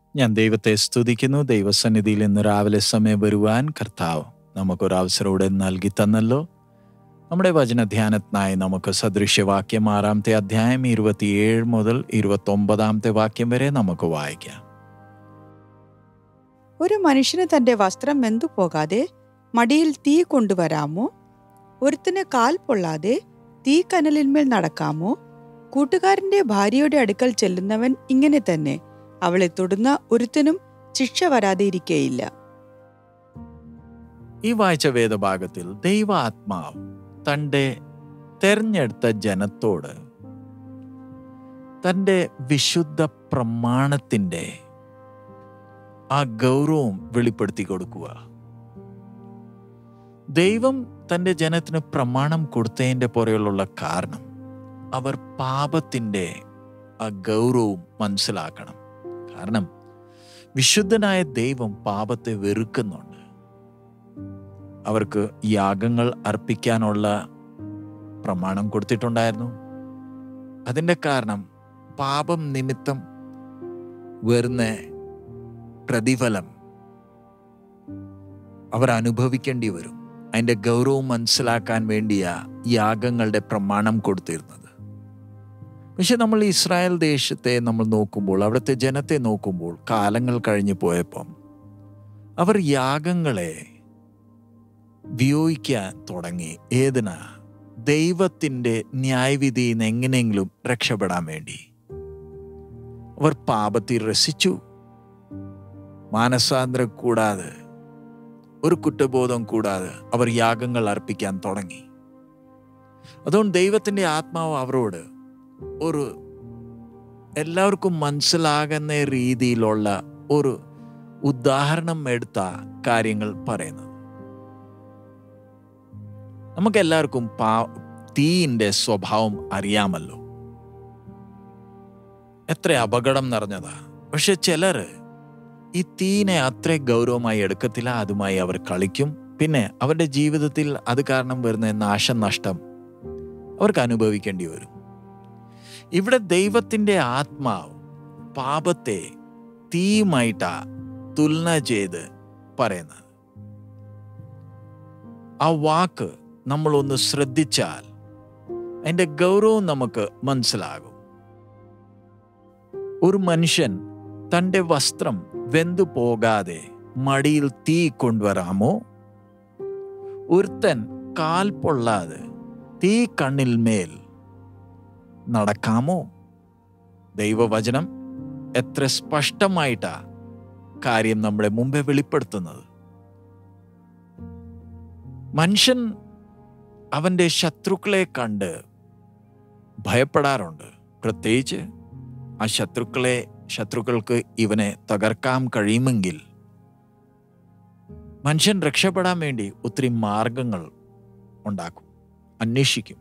ഞാൻ ദൈവത്തെ സ്തുതിക്കുന്നു ദൈവസന്നിധിയിൽ ഇന്ന് രാവിലെ സമയം വരുവാൻ കർത്താവ് നമുക്കൊരവസരം ഇവിടെ നൽകി തന്നല്ലോ നമ്മുടെ വചനധ്യാനത്തിനായി നമുക്ക് സദൃശ്യവാക്യം ആറാമത്തെ അധ്യായം ഇരുപത്തിയേഴ് മുതൽ ഇരുപത്തൊമ്പതാമത്തെ വാക്യം വരെ നമുക്ക് വായിക്കാം ഒരു മനുഷ്യന് തന്റെ വസ്ത്രം വെന്തു പോകാതെ മടിയിൽ തീ കൊണ്ടുവരാമോ ഒരുത്തിന് കാൽ പൊള്ളാതെ തീ കനലിന്മേൽ നടക്കാമോ കൂട്ടുകാരന്റെ ഭാര്യയുടെ അടുക്കൽ ചെല്ലുന്നവൻ ഇങ്ങനെ തന്നെ അവളെ തൊടുന്ന ഒരുത്തനും ശിക്ഷ വരാതെ ഇരിക്കയില്ല ഈ വായിച്ച വേദഭാഗത്തിൽ ദൈവാത്മാവ് തൻ്റെ തെരഞ്ഞെടുത്ത ജനത്തോട് തൻ്റെ വിശുദ്ധ പ്രമാണത്തിൻ്റെ ആ ഗൗരവം വെളിപ്പെടുത്തി കൊടുക്കുക ദൈവം തൻ്റെ ജനത്തിന് പ്രമാണം കൊടുത്തതിൻ്റെ പുറകിലുള്ള കാരണം അവർ പാപത്തിൻ്റെ ആ ഗൗരവവും മനസ്സിലാക്കണം കാരണം വിശുദ്ധനായ ദൈവം പാപത്തെ വെറുക്കുന്നുണ്ട് അവർക്ക് യാഗങ്ങൾ അർപ്പിക്കാനുള്ള പ്രമാണം കൊടുത്തിട്ടുണ്ടായിരുന്നു അതിൻ്റെ കാരണം പാപം നിമിത്തം വരുന്ന പ്രതിഫലം അവർ അനുഭവിക്കേണ്ടി വരും അതിൻ്റെ ഗൗരവം മനസ്സിലാക്കാൻ വേണ്ടിയ യാഗങ്ങളുടെ പ്രമാണം കൊടുത്തിരുന്നത് പക്ഷെ നമ്മൾ ഇസ്രായേൽ ദേശത്തെ നമ്മൾ നോക്കുമ്പോൾ അവിടുത്തെ ജനത്തെ നോക്കുമ്പോൾ കാലങ്ങൾ കഴിഞ്ഞു പോയപ്പം അവർ യാഗങ്ങളെ വിയോഗിക്കാൻ തുടങ്ങി ഏതിനാ ദൈവത്തിൻ്റെ ന്യായവിധിയിൽ നിന്ന് എങ്ങനെയെങ്കിലും രക്ഷപ്പെടാൻ വേണ്ടി അവർ പാപത്തിൽ രസിച്ചു മാനസാന്തരം കൂടാതെ ഒരു കുറ്റബോധം കൂടാതെ അവർ യാഗങ്ങൾ അർപ്പിക്കാൻ തുടങ്ങി അതുകൊണ്ട് ദൈവത്തിൻ്റെ ആത്മാവ് അവരോട് ഒരു എല്ലാവർക്കും മനസ്സിലാകുന്ന രീതിയിലുള്ള ഒരു ഉദാഹരണം എടുത്ത കാര്യങ്ങൾ പറയുന്നത് നമുക്കെല്ലാവർക്കും പാ തീയിൻ്റെ സ്വഭാവം അറിയാമല്ലോ എത്ര അപകടം നിറഞ്ഞതാ പക്ഷെ ചിലര് ഈ തീനെ അത്ര ഗൗരവമായി എടുക്കത്തില്ല അതുമായി അവർ കളിക്കും പിന്നെ അവരുടെ ജീവിതത്തിൽ അത് കാരണം വരുന്ന നാശനഷ്ടം അവർക്ക് അനുഭവിക്കേണ്ടി വരും ഇവിടെ ദൈവത്തിൻ്റെ ആത്മാവ് പാപത്തെ തീയുമായിട്ടാ തുലന ചെയ്ത് പറയുന്നത് ആ വാക്ക് നമ്മളൊന്ന് ശ്രദ്ധിച്ചാൽ അതിൻ്റെ ഗൗരവം നമുക്ക് മനസ്സിലാകും ഒരു മനുഷ്യൻ തൻ്റെ വസ്ത്രം വെന്തു പോകാതെ മടിയിൽ തീ കൊണ്ടുവരാമോ ഒരുത്തൻ കാൽ പൊള്ളാതെ തീ കണ്ണിൽ മേൽ നടക്കാമോ ദൈവവചനം എത്ര സ്പഷ്ടമായിട്ടാ കാര്യം നമ്മളെ മുമ്പേ വെളിപ്പെടുത്തുന്നത് മനുഷ്യൻ അവൻ്റെ ശത്രുക്കളെ കണ്ട് ഭയപ്പെടാറുണ്ട് പ്രത്യേകിച്ച് ആ ശത്രുക്കളെ ശത്രുക്കൾക്ക് ഇവനെ തകർക്കാൻ കഴിയുമെങ്കിൽ മനുഷ്യൻ രക്ഷപ്പെടാൻ വേണ്ടി ഒത്തിരി മാർഗങ്ങൾ ഉണ്ടാക്കും അന്വേഷിക്കും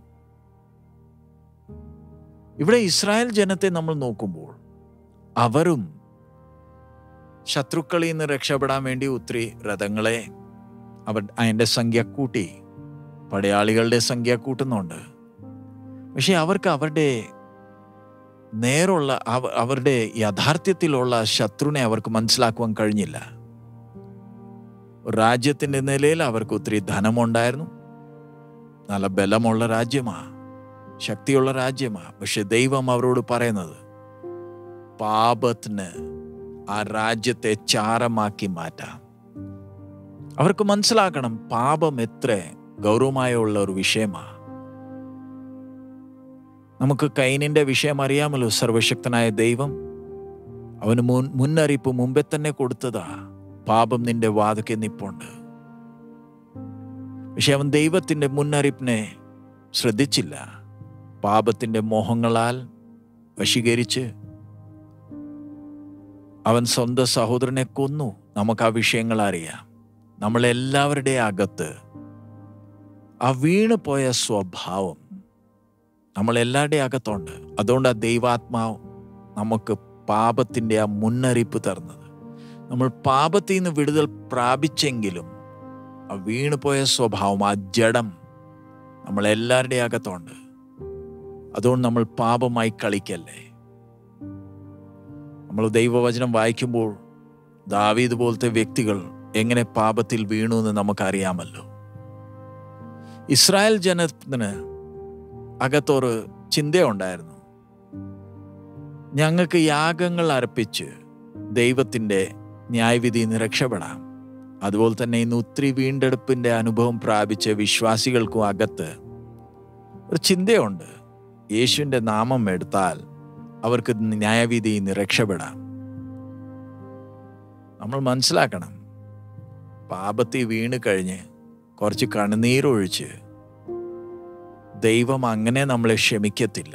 ഇവിടെ ഇസ്രായേൽ ജനത്തെ നമ്മൾ നോക്കുമ്പോൾ അവരും ശത്രുക്കളിൽ നിന്ന് രക്ഷപ്പെടാൻ വേണ്ടി ഒത്തിരി രഥങ്ങളെ അവർ അതിൻ്റെ സംഖ്യ കൂട്ടി പടയാളികളുടെ സംഖ്യ കൂട്ടുന്നുണ്ട് പക്ഷെ അവർക്ക് അവരുടെ നേരുള്ള അവരുടെ യഥാർത്ഥ്യത്തിലുള്ള ശത്രുവിനെ അവർക്ക് മനസ്സിലാക്കുവാൻ കഴിഞ്ഞില്ല രാജ്യത്തിൻ്റെ നിലയിൽ അവർക്ക് ഒത്തിരി ധനമുണ്ടായിരുന്നു നല്ല ബലമുള്ള രാജ്യമാ ശക്തിയുള്ള രാജ്യമാ പക്ഷെ ദൈവം അവരോട് പറയുന്നത് പാപത്തിന് ആ രാജ്യത്തെ ചാരമാക്കി മാറ്റാം അവർക്ക് മനസ്സിലാക്കണം പാപം എത്ര ഗൗരവമായുള്ള ഒരു വിഷയമാണ് നമുക്ക് കൈനിന്റെ വിഷയം അറിയാമല്ലോ സർവശക്തനായ ദൈവം അവന് മുൻ മുന്നറിയിപ്പ് മുമ്പേ തന്നെ കൊടുത്തതാ പാപം നിന്റെ വാതുക്കെ നിപ്പുണ്ട് പക്ഷെ അവൻ ദൈവത്തിന്റെ മുന്നറിയിപ്പിനെ ശ്രദ്ധിച്ചില്ല പാപത്തിന്റെ മോഹങ്ങളാൽ വശീകരിച്ച് അവൻ സ്വന്തം സഹോദരനെ കൊന്നു നമുക്ക് ആ വിഷയങ്ങൾ അറിയാം നമ്മളെല്ലാവരുടെ അകത്ത് ആ വീണു പോയ സ്വഭാവം നമ്മളെല്ലാവരുടെയും അകത്തുണ്ട് അതുകൊണ്ട് ആ ദൈവാത്മാവ് നമുക്ക് പാപത്തിൻ്റെ ആ മുന്നറിയിപ്പ് തരുന്നത് നമ്മൾ പാപത്തിൽ നിന്ന് വിടുതൽ പ്രാപിച്ചെങ്കിലും ആ വീണുപോയ സ്വഭാവം ആ ജഡം നമ്മളെല്ലാവരുടെയും അകത്തുണ്ട് അതുകൊണ്ട് നമ്മൾ പാപമായി കളിക്കല്ലേ നമ്മൾ ദൈവവചനം വായിക്കുമ്പോൾ ദാവീദ് പോലത്തെ വ്യക്തികൾ എങ്ങനെ പാപത്തിൽ വീണു എന്ന് നമുക്കറിയാമല്ലോ ഇസ്രായേൽ ജനത്തിന് അകത്തൊരു ചിന്തയുണ്ടായിരുന്നു ഞങ്ങൾക്ക് യാഗങ്ങൾ അർപ്പിച്ച് ദൈവത്തിൻ്റെ ന്യായവിധി നിന്ന് രക്ഷപ്പെടാം അതുപോലെ തന്നെ ഇന്ന് ഒത്തിരി വീണ്ടെടുപ്പിൻ്റെ അനുഭവം പ്രാപിച്ച വിശ്വാസികൾക്കും അകത്ത് ഒരു ചിന്തയുണ്ട് യേശുവിൻ്റെ നാമം എടുത്താൽ അവർക്ക് ന്യായവിധിയിൽ നിന്ന് രക്ഷപ്പെടാം നമ്മൾ മനസ്സിലാക്കണം പാപത്തിൽ വീണ് കഴിഞ്ഞ് കുറച്ച് കണ്ണുനീരൊഴിച്ച് ദൈവം അങ്ങനെ നമ്മളെ ക്ഷമിക്കത്തില്ല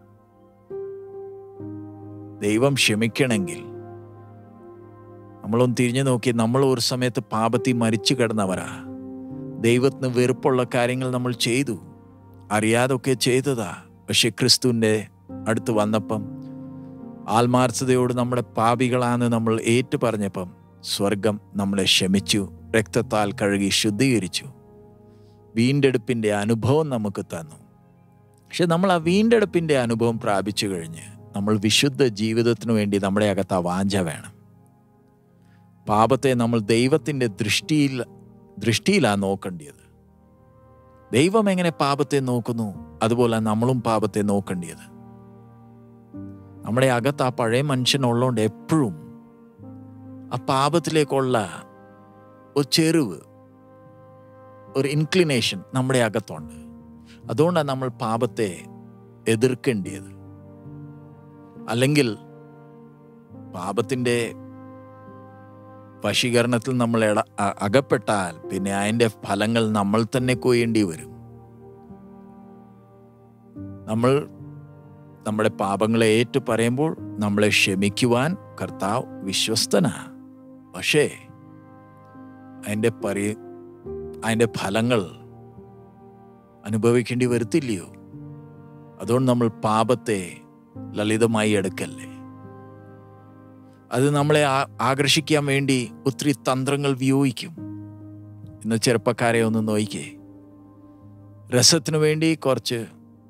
ദൈവം ക്ഷമിക്കണമെങ്കിൽ നമ്മളൊന്ന് തിരിഞ്ഞു നോക്കി നമ്മൾ ഒരു സമയത്ത് പാപത്തിൽ മരിച്ചു കിടന്നവരാ ദൈവത്തിന് വെറുപ്പുള്ള കാര്യങ്ങൾ നമ്മൾ ചെയ്തു അറിയാതൊക്കെ ചെയ്തതാ പക്ഷെ ക്രിസ്തുവിൻ്റെ അടുത്ത് വന്നപ്പം ആത്മാർത്ഥതയോട് നമ്മുടെ പാപികളാന്ന് നമ്മൾ ഏറ്റു പറഞ്ഞപ്പം സ്വർഗം നമ്മളെ ക്ഷമിച്ചു രക്തത്താൽ കഴുകി ശുദ്ധീകരിച്ചു വീണ്ടെടുപ്പിൻ്റെ അനുഭവം നമുക്ക് തന്നു പക്ഷെ നമ്മൾ ആ വീണ്ടെടുപ്പിൻ്റെ അനുഭവം പ്രാപിച്ചു കഴിഞ്ഞ് നമ്മൾ വിശുദ്ധ ജീവിതത്തിനു വേണ്ടി നമ്മുടെ അകത്ത് ആ വാഞ്ച വേണം പാപത്തെ നമ്മൾ ദൈവത്തിൻ്റെ ദൃഷ്ടിയിൽ ദൃഷ്ടിയിലാണ് നോക്കേണ്ടത് ദൈവം എങ്ങനെ പാപത്തെ നോക്കുന്നു അതുപോലെ നമ്മളും പാപത്തെ നോക്കേണ്ടത് നമ്മുടെ അകത്ത് ആ പഴയ മനുഷ്യനുള്ളതുകൊണ്ട് എപ്പോഴും ആ പാപത്തിലേക്കുള്ള ഒരു ചെറിവ് ഒരു ഇൻക്ലിനേഷൻ നമ്മുടെ അകത്തുണ്ട് അതുകൊണ്ടാണ് നമ്മൾ പാപത്തെ എതിർക്കേണ്ടത് അല്ലെങ്കിൽ പാപത്തിൻ്റെ വശീകരണത്തിൽ നമ്മൾ ഇട അ- അകപ്പെട്ടാൽ പിന്നെ അതിൻ്റെ ഫലങ്ങൾ നമ്മൾ തന്നെ കൊയ്യേണ്ടി വരും നമ്മൾ നമ്മുടെ പാപങ്ങളെ ഏറ്റു പറയുമ്പോൾ നമ്മളെ ക്ഷമിക്കുവാൻ കർത്താവ് വിശ്വസ്തനാ പക്ഷേ അതിൻ്റെ പരി അതിൻ്റെ ഫലങ്ങൾ അനുഭവിക്കേണ്ടി വരത്തില്ലയോ അതുകൊണ്ട് നമ്മൾ പാപത്തെ ലളിതമായി എടുക്കല്ലേ അത് നമ്മളെ ആ- ആകർഷിക്കാൻ വേണ്ടി ഒത്തിരി തന്ത്രങ്ങൾ വിയോഗിക്കും ഇന്ന് ചെറുപ്പക്കാരെ ഒന്ന് നോയിക്കേ രസത്തിനു വേണ്ടി കുറച്ച്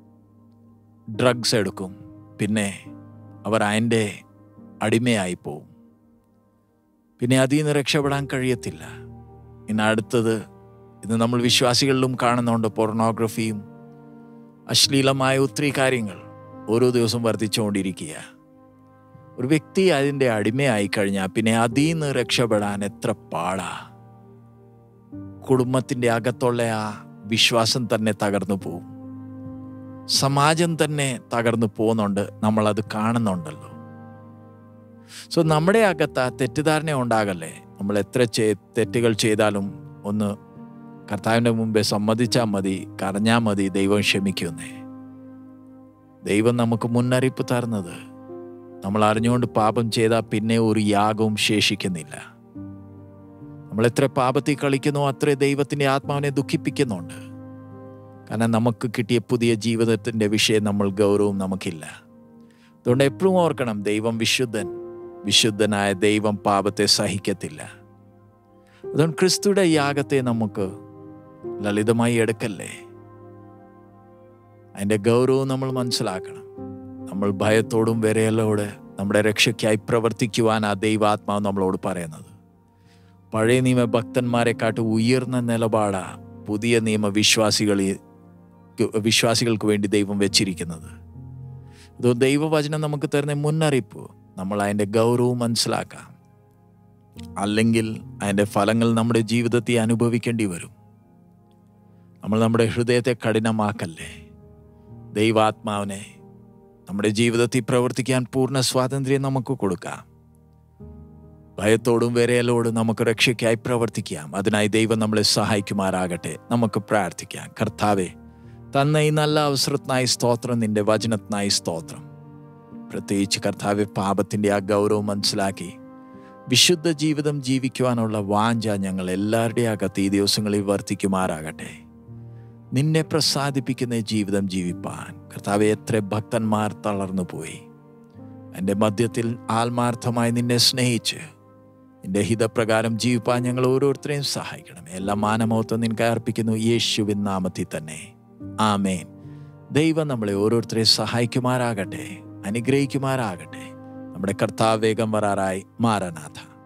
ഡ്രഗ്സ് എടുക്കും പിന്നെ അവർ അതിൻ്റെ അടിമയായി പോവും പിന്നെ അതിൽ നിന്ന് രക്ഷപ്പെടാൻ കഴിയത്തില്ല ഇന്ന് അടുത്തത് ഇന്ന് നമ്മൾ വിശ്വാസികളിലും കാണുന്നുണ്ട് പോർണോഗ്രഫിയും അശ്ലീലമായ ഒത്തിരി കാര്യങ്ങൾ ഓരോ ദിവസം വർദ്ധിച്ചുകൊണ്ടിരിക്കുക ഒരു വ്യക്തി അതിൻ്റെ അടിമയായി കഴിഞ്ഞാൽ പിന്നെ അതിൽ നിന്ന് രക്ഷപ്പെടാൻ എത്ര പാടാ കുടുംബത്തിൻ്റെ അകത്തുള്ള ആ വിശ്വാസം തന്നെ തകർന്നു പോവും സമാജം തന്നെ തകർന്നു പോകുന്നുണ്ട് നമ്മളത് കാണുന്നുണ്ടല്ലോ സോ നമ്മുടെ അകത്ത് ആ തെറ്റിദ്ധാരണ ഉണ്ടാകല്ലേ നമ്മൾ എത്ര ചെ- തെറ്റുകൾ ചെയ്താലും ഒന്ന് കർത്താവിൻ്റെ മുമ്പേ സമ്മതിച്ചാൽ മതി കരഞ്ഞാൽ മതി ദൈവം ക്ഷമിക്കുന്നേ ദൈവം നമുക്ക് മുന്നറിയിപ്പ് തരുന്നത് നമ്മൾ അറിഞ്ഞുകൊണ്ട് പാപം ചെയ്താൽ പിന്നെ ഒരു യാഗവും ശേഷിക്കുന്നില്ല നമ്മൾ എത്ര പാപത്തിൽ കളിക്കുന്നോ അത്ര ദൈവത്തിൻ്റെ ആത്മാവിനെ ദുഃഖിപ്പിക്കുന്നുണ്ട് കാരണം നമുക്ക് കിട്ടിയ പുതിയ ജീവിതത്തിൻ്റെ വിഷയം നമ്മൾ ഗൗരവം നമുക്കില്ല അതുകൊണ്ട് എപ്പോഴും ഓർക്കണം ദൈവം വിശുദ്ധൻ വിശുദ്ധനായ ദൈവം പാപത്തെ സഹിക്കത്തില്ല അതുകൊണ്ട് ക്രിസ്തുയുടെ യാഗത്തെ നമുക്ക് ലളിതമായി എടുക്കല്ലേ അതിൻ്റെ ഗൗരവം നമ്മൾ മനസ്സിലാക്കണം നമ്മൾ ഭയത്തോടും വിരയലോട് നമ്മുടെ രക്ഷയ്ക്കായി പ്രവർത്തിക്കുവാൻ ആ ദൈവാത്മാവ് നമ്മളോട് പറയുന്നത് പഴയ നിയമ ഭക്തന്മാരെക്കാട്ട് ഉയർന്ന നിലപാടാ പുതിയ നിയമ വിശ്വാസികളിൽ വിശ്വാസികൾക്ക് വേണ്ടി ദൈവം വെച്ചിരിക്കുന്നത് അത് ദൈവവചനം നമുക്ക് തരുന്ന മുന്നറിയിപ്പ് നമ്മൾ അതിൻ്റെ ഗൗരവം മനസ്സിലാക്കാം അല്ലെങ്കിൽ അതിൻ്റെ ഫലങ്ങൾ നമ്മുടെ ജീവിതത്തിൽ അനുഭവിക്കേണ്ടി വരും നമ്മൾ നമ്മുടെ ഹൃദയത്തെ കഠിനമാക്കല്ലേ ദൈവാത്മാവിനെ നമ്മുടെ ജീവിതത്തിൽ പ്രവർത്തിക്കാൻ പൂർണ്ണ സ്വാതന്ത്ര്യം നമുക്ക് കൊടുക്കാം ഭയത്തോടും വിരയലോടും നമുക്ക് രക്ഷയ്ക്കായി പ്രവർത്തിക്കാം അതിനായി ദൈവം നമ്മളെ സഹായിക്കുമാറാകട്ടെ നമുക്ക് പ്രാർത്ഥിക്കാം കർത്താവെ തന്ന ഈ നല്ല അവസരത്തിനായി സ്തോത്രം നിന്റെ വചനത്തിനായി സ്തോത്രം പ്രത്യേകിച്ച് കർത്താവെ പാപത്തിൻ്റെ ആ ഗൗരവം മനസ്സിലാക്കി വിശുദ്ധ ജീവിതം ജീവിക്കുവാനുള്ള വാഞ്ച ഞങ്ങൾ എല്ലാവരുടെയും അകത്ത് ഈ ദിവസങ്ങളിൽ വർദ്ധിക്കുമാറാകട്ടെ നിന്നെ പ്രസാദിപ്പിക്കുന്ന ജീവിതം ജീവിപ്പാൻ കർത്താവെ എത്ര ഭക്തന്മാർ തളർന്നു പോയി എൻ്റെ മധ്യത്തിൽ ആത്മാർത്ഥമായി നിന്നെ സ്നേഹിച്ച് നിന്റെ ഹിതപ്രകാരം ജീവിപ്പാൻ ഞങ്ങൾ ഓരോരുത്തരെയും സഹായിക്കണം എല്ലാ മാനമഹത്വം നിനക്ക് അർപ്പിക്കുന്നു യേശുവിൻ നാമത്തിൽ തന്നെ ആമേൻ ദൈവം നമ്മളെ ഓരോരുത്തരെ സഹായിക്കുമാറാകട്ടെ അനുഗ്രഹിക്കുമാറാകട്ടെ നമ്മുടെ കർത്താവ് വേഗം വരാറായി മാറാനാഥ